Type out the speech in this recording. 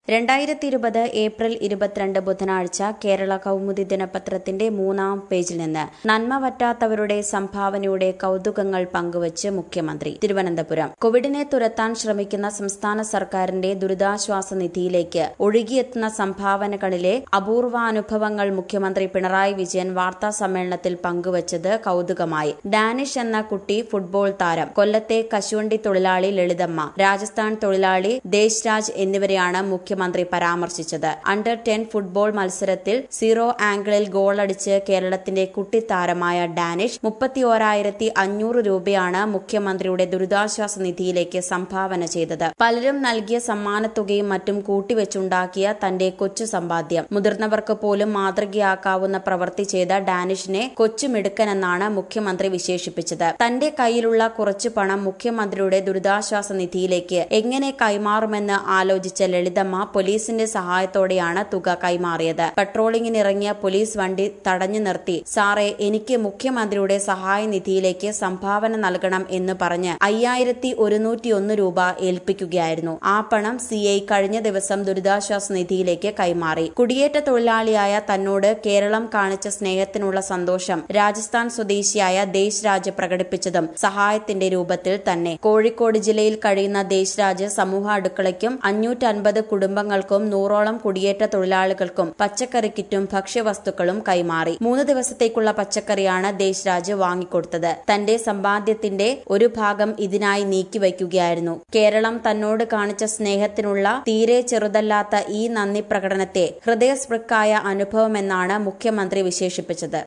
രണ്ടായിരത്തി ഇരുപത് ഏപ്രിൽ ഇരുപത്തിരണ്ട് ബുധനാഴ്ച കേരള കൗമുദി ദിനപത്രത്തിന്റെ മൂന്നാം പേജിൽ നിന്ന് നന്മ പറ്റാത്തവരുടെ സംഭാവനയുടെ കൌതുകങ്ങൾ പങ്കുവച്ച് മുഖ്യമന്ത്രി തിരുവനന്തപുരം കോവിഡിനെ തുരത്താൻ ശ്രമിക്കുന്ന സംസ്ഥാന സർക്കാരിന്റെ ദുരിതാശ്വാസ നിധിയിലേക്ക് ഒഴുകിയെത്തുന്ന സംഭാവനകളിലെ അപൂർവാനുഭവങ്ങൾ മുഖ്യമന്ത്രി പിണറായി വിജയൻ വാർത്താ സമ്മേളനത്തിൽ പങ്കുവച്ചത് കൌതുകമായി ഡാനിഷ് എന്ന കുട്ടി ഫുട്ബോൾ താരം കൊല്ലത്തെ കശുവണ്ടി തൊഴിലാളി ലളിതമ്മ രാജസ്ഥാൻ തൊഴിലാളി ദേശരാജ് എന്നിവരെയാണ് മുഖ്യമന്ത്രി പരാമർശിച്ചത് അണ്ടർ ടെൻ ഫുട്ബോൾ മത്സരത്തിൽ സീറോ ആംഗിളിൽ ഗോളടിച്ച് കേരളത്തിന്റെ കുട്ടിത്താരമായ ഡാനിഷ് മുപ്പത്തിയോരായിരത്തി അഞ്ഞൂറ് രൂപയാണ് മുഖ്യമന്ത്രിയുടെ ദുരിതാശ്വാസ നിധിയിലേക്ക് സംഭാവന ചെയ്തത് പലരും നൽകിയ സമ്മാനത്തുകയും മറ്റും കൂട്ടിവെച്ചുണ്ടാക്കിയ തന്റെ കൊച്ചു സമ്പാദ്യം മുതിർന്നവർക്ക് പോലും മാതൃകയാക്കാവുന്ന പ്രവൃത്തി ചെയ്ത ഡാനിഷിനെ കൊച്ചുമിടുക്കനെന്നാണ് മുഖ്യമന്ത്രി വിശേഷിപ്പിച്ചത് തന്റെ കയ്യിലുള്ള കുറച്ചു പണം മുഖ്യമന്ത്രിയുടെ ദുരിതാശ്വാസ നിധിയിലേക്ക് എങ്ങനെ കൈമാറുമെന്ന് ആലോചിച്ച ലളിതമ്മ പോലീസിന്റെ സഹായത്തോടെയാണ് തുക കൈമാറിയത് പട്രോളിംഗിനിറങ്ങിയ പോലീസ് വണ്ടി തടഞ്ഞു നിർത്തി സാറേ എനിക്ക് മുഖ്യമന്ത്രിയുടെ സഹായ നിധിയിലേക്ക് സംഭാവന നൽകണം എന്ന് പറഞ്ഞ് അയ്യായിരത്തി ഒരുന്നൂറ്റിയൊന്ന് രൂപ ഏൽപ്പിക്കുകയായിരുന്നു ആ പണം സി ഐ കഴിഞ്ഞ ദിവസം ദുരിതാശ്വാസ നിധിയിലേക്ക് കൈമാറി കുടിയേറ്റ തൊഴിലാളിയായ തന്നോട് കേരളം കാണിച്ച സ്നേഹത്തിനുള്ള സന്തോഷം രാജസ്ഥാൻ സ്വദേശിയായ ദേശരാജ് പ്രകടിപ്പിച്ചതും സഹായത്തിന്റെ രൂപത്തിൽ തന്നെ കോഴിക്കോട് ജില്ലയിൽ കഴിയുന്ന ദേശരാജ് സമൂഹ അടുക്കളയ്ക്കും അഞ്ഞൂറ്റൻപത് കുടുംബങ്ങൾക്കും നൂറോളം കുടിയേറ്റ തൊഴിലാളികൾക്കും പച്ചക്കറി കിറ്റും ഭക്ഷ്യവസ്തുക്കളും കൈമാറി മൂന്ന് ദിവസത്തേക്കുള്ള പച്ചക്കറിയാണ് ദേശരാജ് വാങ്ങിക്കൊടുത്തത് തന്റെ സമ്പാദ്യത്തിന്റെ ഒരു ഭാഗം ഇതിനായി നീക്കിവയ്ക്കുകയായിരുന്നു കേരളം തന്നോട് കാണിച്ച സ്നേഹത്തിനുള്ള തീരെ ചെറുതല്ലാത്ത ഈ നന്ദി പ്രകടനത്തെ ഹൃദയസ്പൃക്കായ അനുഭവമെന്നാണ് മുഖ്യമന്ത്രി വിശേഷിപ്പിച്ചത്